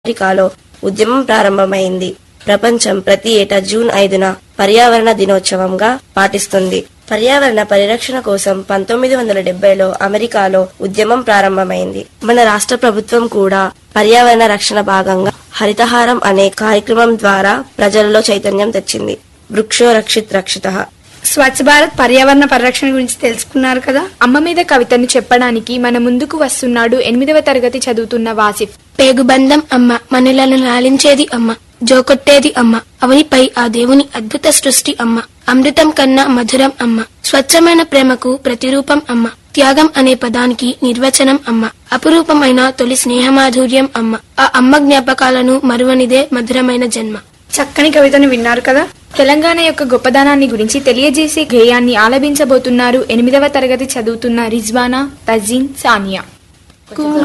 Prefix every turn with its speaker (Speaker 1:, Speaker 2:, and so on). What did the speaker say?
Speaker 1: అమెరికాలో ఉద్యమం ప్రారంభమైంది ప్రపంచం ప్రతి ఏటా జూన్ ఐదున పర్యావరణ దినోత్సవంగా పాటిస్తుంది పర్యావరణ పరిరక్షణ కోసం పంతొమ్మిది వందల డెబ్బైలో అమెరికాలో ఉద్యమం ప్రారంభమైంది మన రాష్ట్ర ప్రభుత్వం కూడా పర్యావరణ రక్షణ భాగంగా హరితహారం అనే కార్యక్రమం ద్వారా ప్రజలలో చైతన్యం తెచ్చింది వృక్షో రక్షిత్ రక్షిత
Speaker 2: స్వచ్ఛ భారత్ పర్యావరణ పరిరక్షణ గురించి తెలుసుకున్నారు కదా
Speaker 3: అమ్మ మీద కవితను చెప్పడానికి మన ముందుకు వస్తున్నాడు ఎనిమిదవ తరగతి చదువుతున్న వాసిఫ్
Speaker 4: పేగుబంధం అమ్మ మనులను లాలించేది అమ్మ జోకొట్టేది అమ్మ అవనిపై ఆ దేవుని అద్భుత సృష్టి అమ్మ అమృతం కన్నా మధురం అమ్మ స్వచ్ఛమైన ప్రేమకు ప్రతిరూపం అమ్మ త్యాగం అనే పదానికి నిర్వచనం అమ్మ అపురూపమైన తొలి స్నేహమాధుర్యం అమ్మ ఆ అమ్మ జ్ఞాపకాలను మరువనిదే మధురమైన జన్మ
Speaker 2: చక్కని కవితను విన్నారు కదా
Speaker 3: తెలంగాణ యొక్క గొప్పదనాన్ని గురించి తెలియజేసే గేయాన్ని ఆలపించబోతున్నారు ఎనిమిదవ తరగతి చదువుతున్న రిజ్వానా తజీన్ సానియా